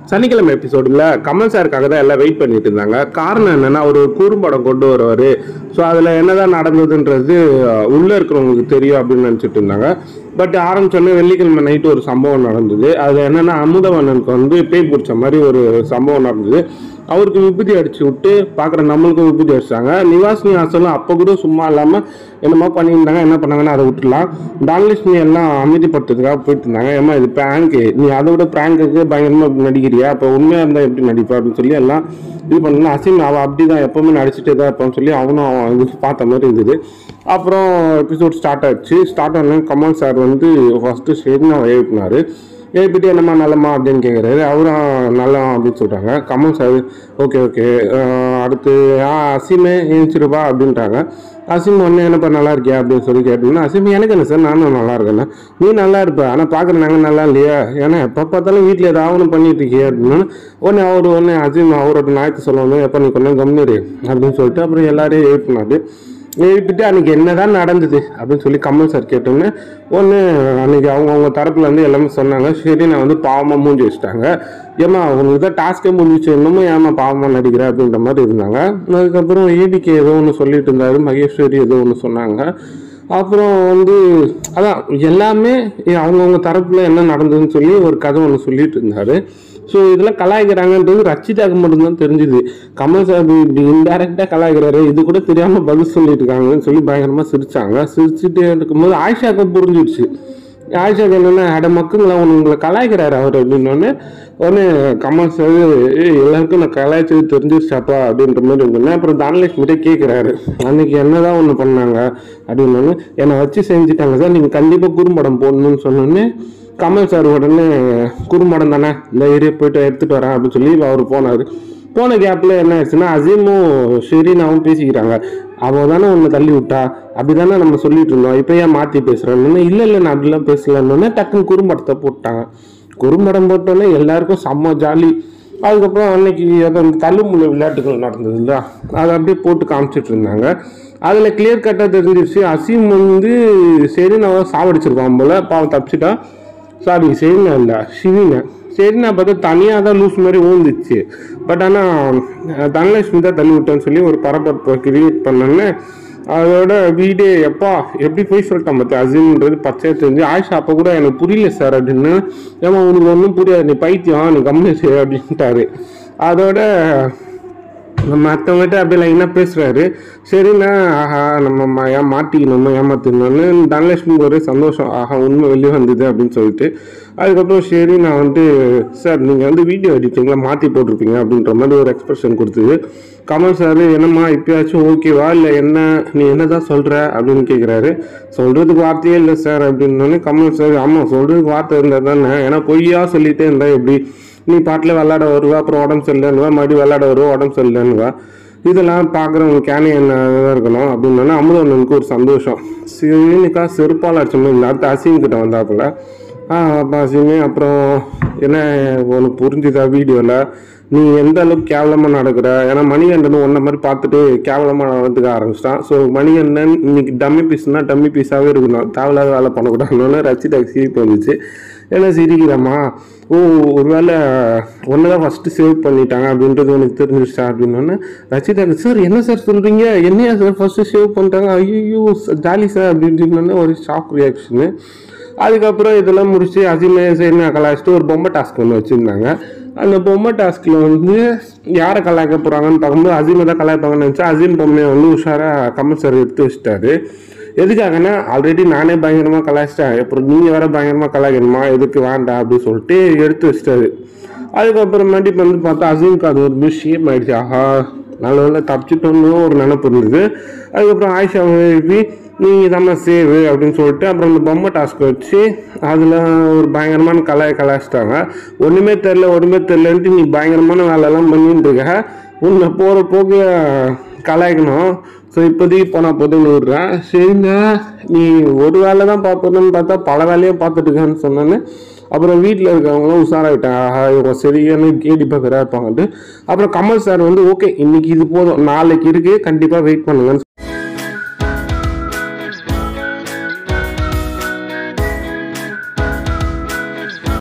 சனிக்கிழமை எபிசோடில் கமல் சாருக்காக தான் எல்லாம் வெயிட் பண்ணிட்டு இருந்தாங்க காரணம் என்னன்னா ஒரு குறும்படம் கொண்டு வருவார் ஸோ அதில் என்னதான் நடந்ததுன்றது அஹ், உள்ள இருக்கிறவங்களுக்கு தெரியும் அப்படின்னு நினச்சிட்டு இருந்தாங்க பட் ஆரம்பிச்சோடனே வெள்ளிக்கிழமை நைட்டு ஒரு சம்பவம் நடந்தது அது என்னன்னா அமுதவண்ணனுக்கு வந்து பேய் பிடிச்ச மாதிரி ஒரு சம்பவம் நடந்தது அவருக்கு விபூதி அடிச்சு விட்டு பார்க்குற நம்மளுக்கும் விபூதி அடிச்சாங்க நிவாசினி ஹாசலும் அப்போ கூட சும்மா இல்லாமல் என்னமோ பண்ணியிருந்தாங்க என்ன பண்ணாங்கன்னா அதை விட்டுலாம் தானலட்சுமி எல்லாம் அமைதிப்படுத்துறதுக்காக போயிட்டு இருந்தாங்க ஏமா இது ப்ராங்கு நீ அதை விட ப்ராங்குக்கு பயங்கரமாக நடிக்கிறியா அப்போ உண்மையாக இருந்தால் எப்படி நடிப்பா அப்படின்னு சொல்லி எல்லாம் இது பண்ணலாம் அசிம் அவள் அப்படி தான் எப்போவுமே நடிச்சுட்டே தான் இருப்பான்னு சொல்லி அவனும் அவன் இது பார்த்த மாதிரி இருந்தது அப்புறம் எபிசோட் ஸ்டார்ட் ஆச்சு ஸ்டார்ட் ஆன கமல் சார் வந்து ஃபஸ்ட்டு ஸ்டேஜ் நான் எழுப்பினார் எழுப்பிட்டு என்னம்மா நல்லம்மா அப்படின்னு கேட்குறாரு அவரும் நல்லா அப்படின்னு சொல்கிறாங்க கமல் சார் ஓகே ஓகே அடுத்து ஆ அசீமே எழுந்திருப்பா அப்படின்ட்டாங்க அசீம் ஒன்று என்னப்பா நல்லா இருக்கியா அப்படின்னு சொல்லி கேட்டோம்னா அசீம் எனக்கு என்ன சார் நானும் நல்லா இருக்கேண்ணா நீ நல்லா இருப்ப ஆனால் பார்க்குற நாங்கள் நல்லா இல்லையா ஏன்னா எப்போ பார்த்தாலும் வீட்டில் ஏதாவது ஒன்று பண்ணிட்டு இருக்கியே அப்படின்னு உடனே அவர் ஒன்று அசீம் அவரோட நாயத்தை சொல்லணும் எப்போ நீ கொஞ்சம் கம்மிரு அப்படின்னு சொல்லிட்டு அப்புறம் எல்லாரையும் எழுப்பினாரு எழுப்பிட்டு அன்னைக்கு என்னதான் நடந்தது அப்படின்னு சொல்லி கமல் சார் கேட்டோன்னே ஒன்று அன்னைக்கு அவங்க அவங்க தரப்புல இருந்து எல்லாமே சொன்னாங்க சரி நான் வந்து பாவமாக மூஞ்சி வச்சுட்டாங்க ஏமா உங்களுக்கு தான் டாஸ்க்கே முடிஞ்சிச்சு இன்னமும் ஏமா பாவமாக நடிக்கிற அப்படின்ற மாதிரி இருந்தாங்க அதுக்கப்புறம் ஏடிகே ஏதோ ஒன்று சொல்லிட்டு இருந்தாரு மகேஸ்வரி ஏதோ ஒன்று சொன்னாங்க அப்புறம் வந்து அதான் எல்லாமே அவங்கவுங்க தரப்புல என்ன நடந்ததுன்னு சொல்லி ஒரு கதை ஒன்று சொல்லிட்டு இருந்தாரு ஸோ இதெல்லாம் கலாய்க்கிறாங்கன்றது ரச்சிதாக்கு மட்டும்தான் தெரிஞ்சுது கமல் சார் இப்படி இன்டெரக்டாக கலாய்க்கிறாரு இது கூட தெரியாமல் பதில் சொல்லிட்டு இருக்காங்கன்னு சொல்லி பயங்கரமாக சிரிச்சாங்க சிரிச்சுட்டு இருக்கும்போது ஆயிஷாக்கு புரிஞ்சிடுச்சு ஆயிஷாக்கு என்னென்ன அட மக்குங்களா ஒன்று உங்களை கலாய்க்கிறாரு அவர் அப்படின்னோடனே உடனே கமல் சார் "ஏய், எல்லாருக்கும் நான் கலாய்ச்சது தெரிஞ்சிருச்சாப்பா அப்படின்ற மாதிரி இருந்தோன்னே அப்புறம் தனலட்சுமிகிட்ட கேட்குறாரு அன்னைக்கு என்னதான் ஒன்று பண்ணாங்க அப்படின்னோடனே என்னை வச்சு செஞ்சுட்டாங்க சார் நீங்கள் கண்டிப்பாக குறும்படம் போடணும்னு சொன்னோன்னே கமல் சார் உடனே குறும்படம் தானே இந்த ஏரியா போயிட்டு எடுத்துட்டு வரேன் அப்படின்னு சொல்லி அவர் போனார் போன கேப்பில் என்ன ஆயிடுச்சுன்னா அசீமும் ஷெரீனாவும் பேசிக்கிறாங்க அவள் தானே உன்னை தள்ளி விட்டா அப்படி தானே நம்ம சொல்லிட்டு இருந்தோம் இப்போ ஏன் மாற்றி பேசுகிறேன்னு இல்லை இல்லை நான் அப்படிலாம் பேசலன்னு டக்குன்னு குறும்படத்தை போட்டாங்க குறும்படம் போட்டோன்னே எல்லாருக்கும் செம்ம ஜாலி அதுக்கப்புறம் அன்னைக்கு அது அந்த தள்ளுமுள்ள விளையாட்டுகள் நடந்தது இல்ல அதை அப்படியே போட்டு காமிச்சிட்டு இருந்தாங்க அதில் கிளியர் கட்டாக தெரிஞ்சிருச்சு அசீம் வந்து சரி நான் சாவடிச்சிருக்கான் போல பாவம் தப்பிச்சிட்டா சாரி சரிண்ணா இல்லை சிவினா சரிண்ணா பார்த்தா தனியாக தான் லூஸ் மாதிரி ஊந்துச்சு பட் ஆனால் தனலட்சுமி தான் தள்ளி விட்டேன்னு சொல்லி ஒரு பரபரப்பை கிரியேட் பண்ணோன்னே அதோட வீடே எப்பா எப்படி போய் சொல்லிட்டேன் மற்ற அசீம்ன்றது பச்சையாக தெரிஞ்சு ஆயிஷா அப்போ கூட எனக்கு புரியல சார் அப்படின்னு ஏமா உனக்கு ஒன்றும் புரியாது நீ பைத்தியம் நீ கம்மிச்சு அப்படின்ட்டாரு அதோட மற்றவங்ககிட்ட அப்படியே லைனாக பேசுகிறாரு சரிண்ணா ஆஹா நம்ம ம- ஏன் மாட்டிக்கணும் ஏமாத்திக்கணும்னு தனலட்சுமிக்கு ஒரே சந்தோஷம் ஆஹா உண்மை வெளியே வந்தது அப்படின்னு சொல்லிட்டு அதுக்கப்புறம் சரி நான் வந்துட்டு சார் நீங்கள் வந்து வீடியோ எடிட்டிங்கில் மாற்றி போட்டிருப்பீங்க அப்படின்ற மாதிரி ஒரு எக்ஸ்பிரஷன் கொடுத்தது கமல் சார் என்னம்மா இப்பயாச்சும் ஓகேவா இல்லை என்ன நீ என்ன தான் சொல்கிற அப்படின்னு கேட்குறாரு சொல்கிறதுக்கு வார்த்தையே இல்லை சார் அப்படின்னோடனே கமல் சார் ஆமாம் சொல்கிறதுக்கு வார்த்தை இருந்தால் தானே ஏன்னா பொய்யா சொல்லிட்டே இருந்தா எப்படி நீ பாட்டில் விளாட வருவா அப்புறம் உடம்பு சரியில்லைன்னுவா மறுபடியும் விளாட வருவா உடம்பு சரியில்லைன்னுவா இதெல்லாம் பார்க்குறவங்க கேனே என்ன இருக்கணும் அப்படின்னா அமுதவனுக்கு ஒரு சந்தோஷம் சீனிக்கா செருப்பால் அடிச்ச மாதிரி இந்த அடுத்த அசிங் கிட்ட வந்தாப்புல ஆ அப்போ அசிமே அப்புறம் என்ன உனக்கு புரிஞ்சுதா வீடியோவில் நீ எந்த அளவுக்கு கேவலமாக நடக்கிற ஏன்னா மணிகண்டன் ஒன்றை மாதிரி பார்த்துட்டு கேவலமாக நடந்துக்க ஆரம்பிச்சிட்டான் ஸோ மணிகண்டன் இன்னைக்கு டம்மி பீஸ்னா டம்மி பீஸாகவே இருக்கணும் தேவையில்லாத வேலை பண்ணக்கூடாதுன்னு ரச்சிதாக்கு சிரிப்பு வந்துச்சு என்ன சிரிக்கிறம்மா ஓ ஒருவேளை ஒன்று தான் ஃபஸ்ட்டு சேவ் பண்ணிட்டாங்க அப்படின்றது உனக்கு தெரிஞ்சிருச்சா அப்படின்னோடனே ரச்சிதா சார் என்ன சார் சொல்கிறீங்க என்னையா சார் ஃபஸ்ட்டு சேவ் பண்ணிட்டாங்க ஐயோ ஜாலி சார் அப்படின்னு ஒரு ஷாக் ரியாக்ஷனு அதுக்கப்புறம் இதெல்லாம் முடிச்சு அசிமே சரி நான் கலாய்ச்சிட்டு ஒரு பொம்மை டாஸ்க் ஒன்று வச்சுருந்தாங்க அந்த பொம்மை டாஸ்கில் வந்து யாரை கலாய்க்க போகிறாங்கன்னு பார்க்கும்போது அசீமை தான் கலாய்ப்பாங்கன்னு நினச்சா அசீம் பொம்மையை வந்து உஷாராக கமல் சார் எடுத்து வச்சிட்டாரு எதுக்காகன்னா ஆல்ரெடி நானே பயங்கரமாக கலாய்ச்சிட்டேன் அப்புறம் நீங்கள் வேற பயங்கரமாக கலாய்க்கணுமா எதுக்கு வேண்டாம் அப்படின்னு சொல்லிட்டு எடுத்து வச்சிட்டாரு அதுக்கப்புறமேட்டு இப்போ வந்து பார்த்தா அசீமுக்கு அது ஒரு விஷயம் ஆயிடுச்சு ஆஹா நல்ல வேலை தப்பிச்சிட்டோன்னு ஒரு நினப்பு இருந்தது அதுக்கப்புறம் ஆயிஷா எழுப்பி நீங்கள் தானே சேவு அப்படின்னு சொல்லிட்டு அப்புறம் இந்த பொம்மை டாஸ்க் வச்சு அதில் ஒரு பயங்கரமான கலாயை கலாய்ச்சிட்டாங்க ஒன்றுமே தெரில ஒன்றுமே தெரிலன்ட்டு நீ பயங்கரமான வேலையெல்லாம் பண்ணிட்டு இருக்க உன்னை போகிற போக்கு கலாய்க்கணும் ஸோ இப்போதைக்கு போனால் போதும்னு விடுறேன் சரிங்க நீ ஒரு வேலை தான் பார்ப்பணும்னு பார்த்தா பல வேலையை பார்த்துட்டு இருக்கேன்னு சொன்னோன்னே அப்புறம் வீட்டில் இருக்கவங்களும் உஷாராயிட்டாங்க ஆஹா இவங்க சரியான கேடி பார்க்குறா இருப்பாங்கன்ட்டு அப்புறம் கமல் சார் வந்து ஓகே இன்னைக்கு இது போதும் நாளைக்கு இருக்கு கண்டிப்பாக வெயிட் பண்ணுங்கன்னு